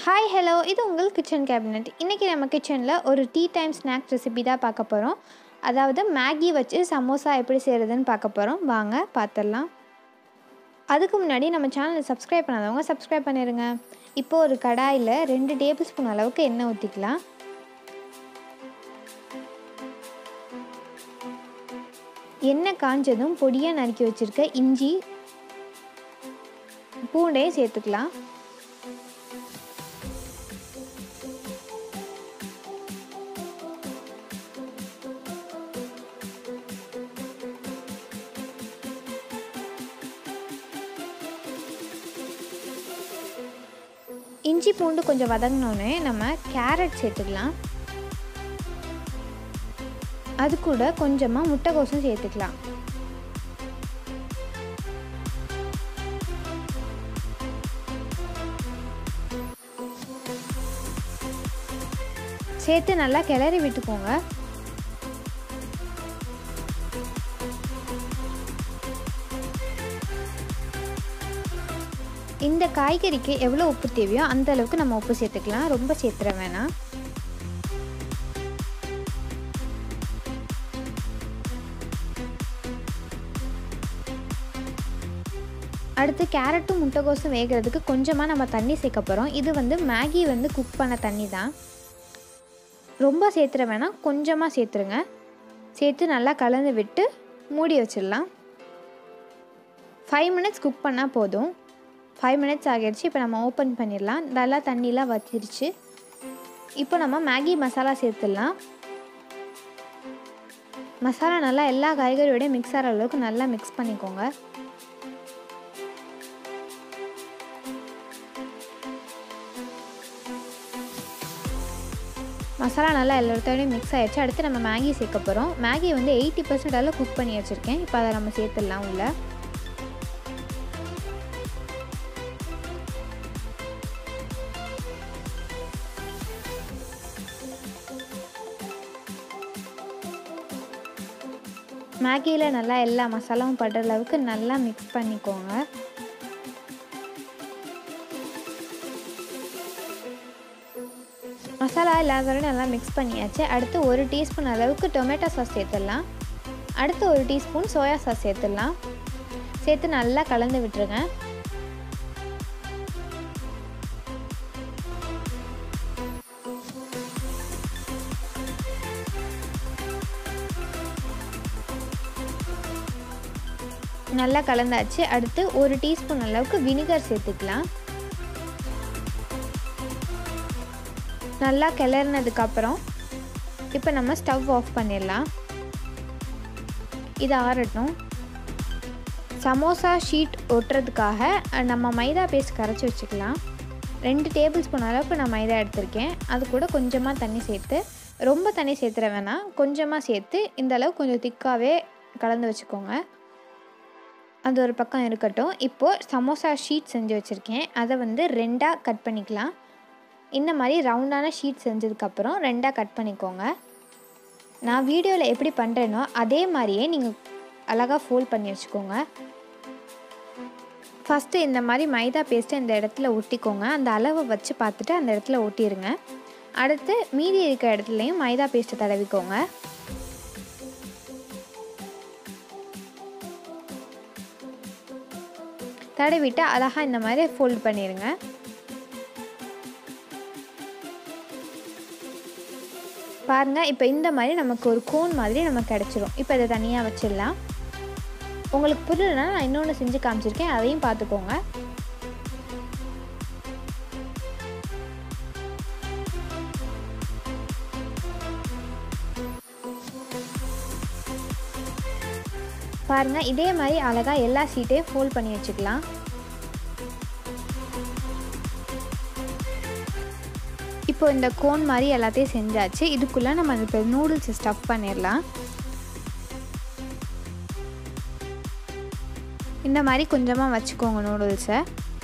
hi hello இது உங்கள் kitchen cabinet இன்றைக்கி நம்ம கிச்சனில் ஒரு டீ டைம் ஸ்நாக் ரெசிபி தான் பார்க்க போகிறோம் அதாவது மேகி வச்சு சமோசா எப்படி செய்கிறதுன்னு பார்க்க போகிறோம் வாங்க பார்த்துடலாம் அதுக்கு முன்னாடி நம்ம சேனலை சப்ஸ்கிரைப் பண்ணாதவங்க சப்ஸ்கிரைப் பண்ணிடுங்க இப்போ ஒரு கடாயில் ரெண்டு டேபிள் ஸ்பூன் அளவுக்கு எண்ணெய் ஊற்றிக்கலாம் எண்ணெய் காஞ்சதும் பொடியாக நறுக்கி வச்சுருக்க இஞ்சி பூண்டையும் சேர்த்துக்கலாம் இஞ்சி பூண்டு கொஞ்சம் வதங்கினோன்னே நம்ம கேரட் சேர்த்துக்கலாம் அது கூட கொஞ்சமாக முட்டைகோசும் சேர்த்துக்கலாம் சேர்த்து நல்லா கிளறி விட்டுக்கோங்க இந்த காய்கறிக்கு எவ்வளோ உப்பு தேவையோ அந்த அளவுக்கு நம்ம உப்பு சேர்த்துக்கலாம் ரொம்ப சேர்த்துற வேணாம் அடுத்து கேரட்டும் முட்டைகோசும் வேகிறதுக்கு கொஞ்சமாக நம்ம தண்ணி சேர்க்க போகிறோம் இது வந்து மேகி வந்து குக் பண்ண தண்ணி தான் ரொம்ப சேர்த்துற வேணாம் கொஞ்சமாக சேர்த்துருங்க சேர்த்து நல்லா கலந்து விட்டு மூடி வச்சிடலாம் ஃபைவ் மினிட்ஸ் குக் பண்ணால் போதும் ஃபைவ் மினிட்ஸ் ஆகிடுச்சு இப்போ நம்ம ஓப்பன் பண்ணிடலாம் நல்லா தண்ணிலாம் வச்சிருச்சு இப்போ நம்ம மேகி மசாலா சேர்த்துடலாம் மசாலா நல்லா எல்லா காய்கறியோடய மிக்ஸ் ஆகிற அளவுக்கு நல்லா மிக்ஸ் பண்ணிக்கோங்க மசாலா நல்லா எல்லாத்தோடையும் மிக்ஸ் ஆகிடுச்சு அடுத்து நம்ம மேகி சேர்க்க போகிறோம் மேகி வந்து எயிட்டி பர்சன்ட் அளவு குக் பண்ணி வச்சுருக்கேன் இப்போ அதை நம்ம சேர்த்துடலாம் உள்ள மேகியில் நல்லா எல்லா மசாலாவும் படுற அளவுக்கு நல்லா மிக்ஸ் பண்ணிக்கோங்க மசாலா இல்லாதவரை நல்லா மிக்ஸ் பண்ணியாச்சு அடுத்து ஒரு டீஸ்பூன் அளவுக்கு டொமேட்டோ சாஸ் சேர்த்துடலாம் அடுத்து ஒரு டீஸ்பூன் சோயா சாஸ் சேர்த்துடலாம் சேர்த்து நல்லா கலந்து விட்டுருங்க நல்லா கலந்தாச்சு அடுத்து ஒரு டீஸ்பூன் அளவுக்கு வினிகர் சேர்த்துக்கலாம் நல்லா கிளறினதுக்கப்புறம் இப்போ நம்ம ஸ்டவ் ஆஃப் பண்ணிடலாம் இது ஆறட்டும் சமோசா ஷீட் ஒட்டுறதுக்காக நம்ம மைதா பேஸ்ட் கரைச்சி வச்சுக்கலாம் ரெண்டு டேபிள் ஸ்பூன் அளவுக்கு நான் மைதா எடுத்திருக்கேன் அது கூட கொஞ்சமாக தண்ணி சேர்த்து ரொம்ப தண்ணி சேர்த்துற வேணாம் கொஞ்சமாக சேர்த்து இந்த அளவு கொஞ்சம் திக்காகவே கலந்து வச்சுக்கோங்க அது ஒரு பக்கம் இருக்கட்டும் இப்போது சமோசா ஷீட் செஞ்சு வச்சுருக்கேன் அதை வந்து ரெண்டாக கட் பண்ணிக்கலாம் இந்த மாதிரி ரவுண்டான ஷீட் செஞ்சதுக்கப்புறம் ரெண்டாக கட் பண்ணிக்கோங்க நான் வீடியோவில் எப்படி பண்ணுறேனோ அதே மாதிரியே நீங்கள் அழகாக ஃபோல்ட் பண்ணி வச்சுக்கோங்க ஃபஸ்ட்டு இந்த மாதிரி மைதா பேஸ்ட்டை இந்த இடத்துல ஒட்டிக்கோங்க அந்த அளவை வச்சு பார்த்துட்டு அந்த இடத்துல ஒட்டிடுங்க அடுத்து மீதி இருக்க இடத்துலையும் மைதா பேஸ்ட்டை தடவிக்கோங்க தடவிட்டு அழகாக இந்த மாதிரி ஃபோல்ட் பண்ணிடுங்க பாருங்கள் இப்போ இந்த மாதிரி நமக்கு ஒரு கோன் மாதிரி நமக்கு கிடச்சிரும் இப்போ இதை தனியாக வச்சிடலாம் உங்களுக்கு புரியலன்னா நான் இன்னொன்று செஞ்சு காமிச்சிருக்கேன் அதையும் பார்த்துக்கோங்க பாருங்கள் இதே மாதிரி அழகாக எல்லா சீட்டையும் ஃபோல்ட் பண்ணி வச்சுக்கலாம் இப்போ இந்த கோன் மாதிரி எல்லாத்தையும் செஞ்சாச்சு இதுக்குள்ளே நம்ம இப்போ நூடுல்ஸ் ஸ்டஃப் பண்ணிடலாம் இந்த மாதிரி கொஞ்சமாக வச்சுக்கோங்க நூடுல்ஸை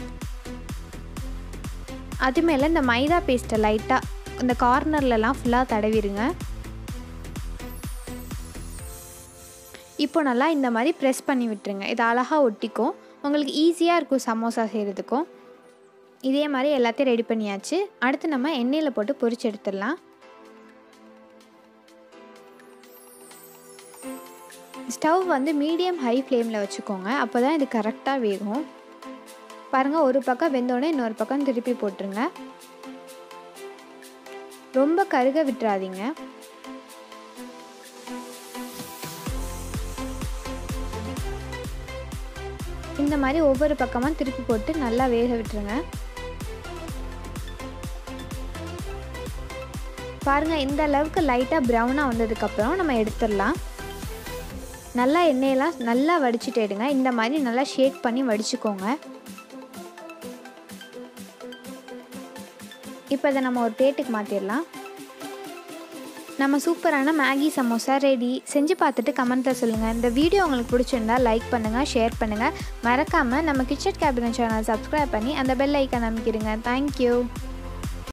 அது மேலே இந்த மைதா பேஸ்ட்டை லைட்டாக இந்த கார்னர்லலாம் ஃபுல்லாக தடவிடுங்க இப்போ நல்லா இந்த மாதிரி ப்ரெஸ் பண்ணி விட்டுருங்க இது அழகாக ஒட்டிக்கும் உங்களுக்கு ஈஸியாக இருக்கும் சமோசா செய்கிறதுக்கும் இதே மாதிரி எல்லாத்தையும் ரெடி பண்ணியாச்சு அடுத்து நம்ம எண்ணெயில் போட்டு பொரிச்சு எடுத்துடலாம் ஸ்டவ் வந்து மீடியம் ஹை ஃப்ளேமில் வச்சுக்கோங்க அப்போ தான் இது கரெக்டாக வேகும் பாருங்கள் ஒரு பக்கம் வெந்தோடனே இன்னொரு பக்கம் திருப்பி போட்டுருங்க ரொம்ப கருக விட்டுறாதீங்க இந்த மாதிரி ஒவ்வொரு பக்கமாக திருப்பி போட்டு நல்லா வேக விட்டுருங்க பாருங்கள் இந்த அளவுக்கு லைட்டாக ப்ரௌனாக வந்ததுக்கப்புறம் நம்ம எடுத்துடலாம் நல்லா எண்ணெயெல்லாம் நல்லா வடிச்சிட்டு எடுங்க இந்த மாதிரி நல்லா ஷேக் பண்ணி வடிச்சுக்கோங்க இப்போ இதை நம்ம ஒரு பிளேட்டுக்கு மாற்றிடலாம் நம்ம சூப்பரான மேகி சமோசா ரெடி செஞ்சு பார்த்துட்டு கமெண்ட்டில் சொல்லுங்கள் இந்த வீடியோ உங்களுக்கு பிடிச்சிருந்தா லைக் பண்ணுங்கள் ஷேர் பண்ணுங்கள் மறக்காமல் நம்ம கிச்சன் கேபினட் சேனல் சப்ஸ்கிரைப் பண்ணி அந்த பெல் ஐக்கன் அமைக்கிடுங்க தேங்க்யூ